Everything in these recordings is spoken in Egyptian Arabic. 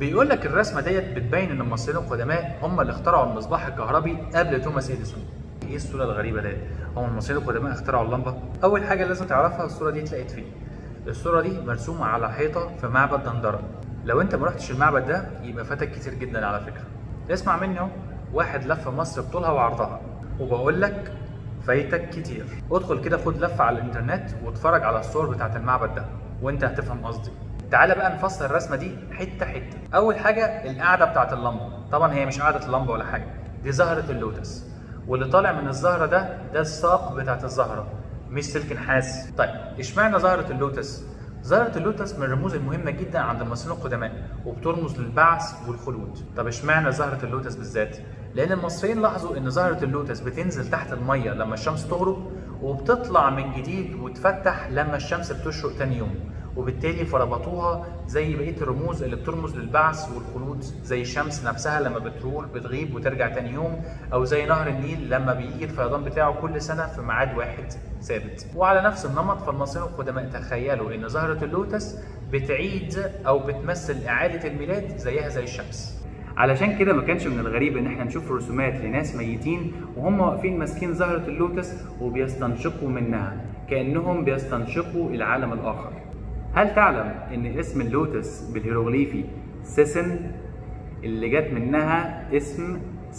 بيقول لك الرسمه ديت بتبين ان المصريين القدماء هم اللي اخترعوا المصباح الكهربي قبل توماس اديسون ايه الصوره الغريبه ديت هم المصريين القدماء اخترعوا اللمبه اول حاجه لازم تعرفها الصوره دي اتلقت فين الصوره دي مرسومه على حيطه في معبد دندره لو انت ما رحتش المعبد ده يبقى فاتك كتير جدا على فكره اسمع مني اهو واحد لف مصر بطولها وعرضها وبقول لك فايتك كتير ادخل كده خد لفه على الانترنت واتفرج على الصور بتاعت المعبد ده وانت هتفهم قصدي تعالى بقى نفصل الرسمه دي حته حته اول حاجه القاعده بتاعت اللمبه طبعا هي مش قاعده اللمبه ولا حاجه دي زهره اللوتس واللي طالع من الزهره ده ده الساق بتاعت الزهره مش سلك نحاس طيب اشمعنى زهره اللوتس زهرة اللوتس من الرموز المهمة جدا عند المصريين القدماء وبترمز للبعث والخلود. طب اشمعنى زهرة اللوتس بالذات؟ لأن المصريين لاحظوا إن زهرة اللوتس بتنزل تحت المية لما الشمس تغرب وبتطلع من جديد وتفتح لما الشمس بتشرق تاني يوم. وبالتالي فربطوها زي بقيه الرموز اللي بترمز للبعث والخلود زي الشمس نفسها لما بتروح بتغيب وترجع تاني يوم او زي نهر النيل لما بيجي الفيضان بتاعه كل سنه في ميعاد واحد ثابت وعلى نفس النمط فالمصريين القدماء تخيلوا ان زهره اللوتس بتعيد او بتمثل اعاده الميلاد زيها زي الشمس علشان كده ما كانش من الغريب ان احنا نشوف رسومات لناس ميتين وهم واقفين ماسكين زهره اللوتس وبيستنشقوا منها كانهم بيستنشقوا العالم الاخر هل تعلم ان اسم اللوتس بالهيروغليفي سيسن اللي جت منها اسم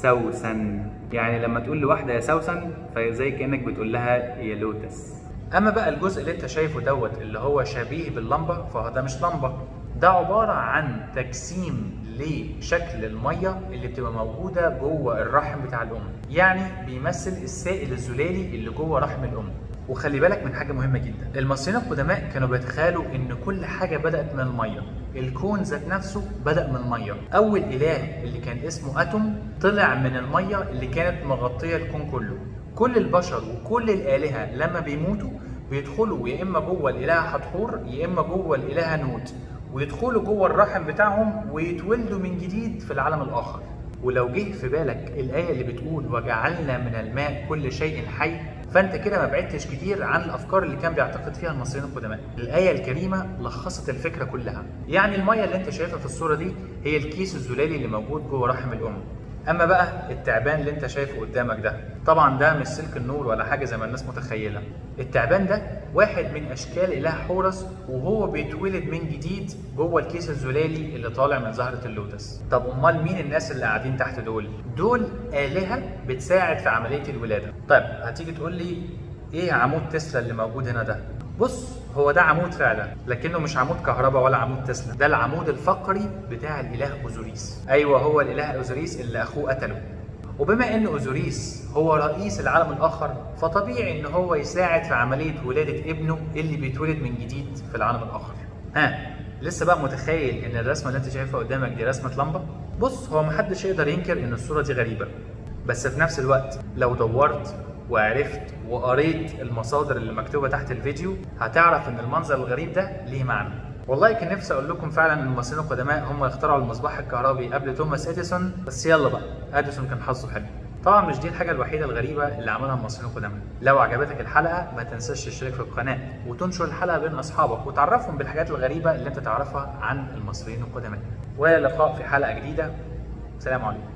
سوسن يعني لما تقول لواحده يا سوسن فزي كانك بتقول لها يا لوتس اما بقى الجزء اللي انت شايفه دوت اللي هو شبيه باللمبه فده مش لمبه ده عباره عن تجسيم لشكل الميه اللي بتبقى موجوده جوه الرحم بتاع الام يعني بيمثل السائل الزلالي اللي جوه رحم الام وخلي بالك من حاجه مهمه جدا المصريين القدماء كانوا بيتخيلوا ان كل حاجه بدات من الميه الكون ذات نفسه بدا من الميه اول اله اللي كان اسمه اتوم طلع من الميه اللي كانت مغطيه الكون كله كل البشر وكل الالهه لما بيموتوا بيدخلوا يا اما جوه الالهه حتحور يا اما جوه الالهه نوت ويدخلوا جوه الرحم بتاعهم ويتولدوا من جديد في العالم الاخر ولو جه في بالك الآية اللي بتقول وجعلنا من الماء كل شيء حي فأنت كده ما بعدتش كتير عن الأفكار اللي كان بيعتقد فيها المصريين القدماء. الآية الكريمة لخصت الفكرة كلها. يعني المية اللي أنت شايفها في الصورة دي هي الكيس الزلالي اللي موجود جوه رحم الأم. اما بقى التعبان اللي انت شايفه قدامك ده طبعا ده مش سلك النور ولا حاجه زي ما الناس متخيله التعبان ده واحد من اشكال اله حورس وهو بيتولد من جديد جوه الكيس الزلالي اللي طالع من زهره اللوتس طب امال مين الناس اللي قاعدين تحت دول دول الهه بتساعد في عمليه الولاده طيب هتيجي تقول لي ايه عمود تسلا اللي موجود هنا ده بص هو ده عمود فعلا لكنه مش عمود كهرباء ولا عمود تسلا ده العمود الفقري بتاع الاله اوزوريس ايوه هو الاله اوزوريس اللي اخوه قتله وبما ان اوزوريس هو رئيس العالم الاخر فطبيعي ان هو يساعد في عمليه ولاده ابنه اللي بيتولد من جديد في العالم الاخر ها لسه بقى متخيل ان الرسمه اللي انت شايفها قدامك دي رسمه لمبه بص هو محدش يقدر ينكر ان الصوره دي غريبه بس في نفس الوقت لو دورت وعرفت وقريت المصادر اللي مكتوبه تحت الفيديو هتعرف ان المنظر الغريب ده ليه معنى والله كان نفسي اقول لكم فعلا ان المصريين القدماء هم اللي اخترعوا المصباح الكهربي قبل توماس اديسون بس يلا بقى اديسون كان حظه حلو طبعا مش دي الحاجة الوحيدة الغريبة اللي عملها المصريين القدماء لو عجبتك الحلقة ما تنساش تشترك في القناة وتنشر الحلقة بين أصحابك وتعرفهم بالحاجات الغريبة اللي أنت تعرفها عن المصريين القدماء وإلى اللقاء في حلقة جديدة سلام عليكم